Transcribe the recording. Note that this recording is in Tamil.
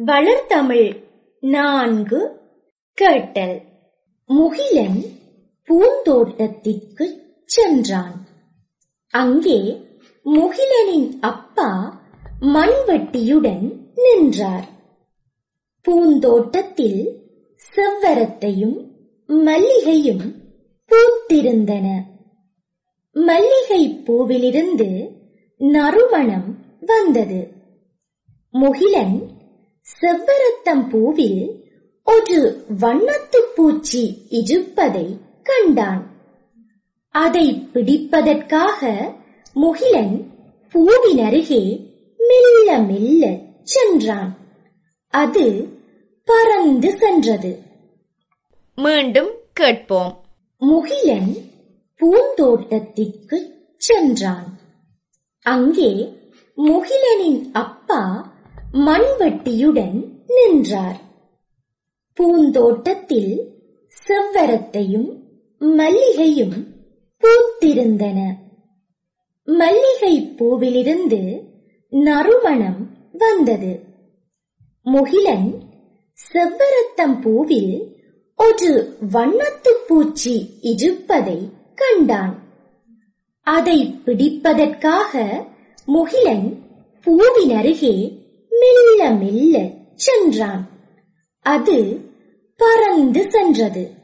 வளர்தமிழ் நான்கு கேட்டல் முகிலன் பூந்தோட்டத்திற்குச் சென்றான் அங்கே முகிலனின் அப்பா மண்வெட்டியுடன் நின்றார் பூந்தோட்டத்தில் செவ்வரத்தையும் மல்லிகையும் பூத்திருந்தன மல்லிகை பூவிலிருந்து நறுமணம் வந்தது முகிலன் செவ்வரத்தம் பூவில் ஒரு வண்ணத்துப் பூச்சி இருப்பதை கண்டான் அதை பிடிப்பதற்காக முகிலன் பூவின் அருகே மெல்ல மெல்ல சென்றான் அது பறந்து சென்றது மீண்டும் கேட்போம் முகிலன் பூந்தோட்டத்திற்குச் சென்றான் அங்கே முகிலனின் அப்பா மண்வெட்டியுடன் நின்றார் பூந்தோட்டத்தில் செவ்வரத்தையும் மல்லிகையும் பூத்திருந்தன மல்லிகை பூவிலிருந்து நறுமணம் வந்தது முகிலன் செவ்வரத்தம் பூவில் ஒரு வண்ணத்துப் பூச்சி இருப்பதை கண்டான் அதை பிடிப்பதற்காக முகிலன் பூவின் அருகே மெல்ல மெல்ல சென்றான் அது பறந்து சென்றது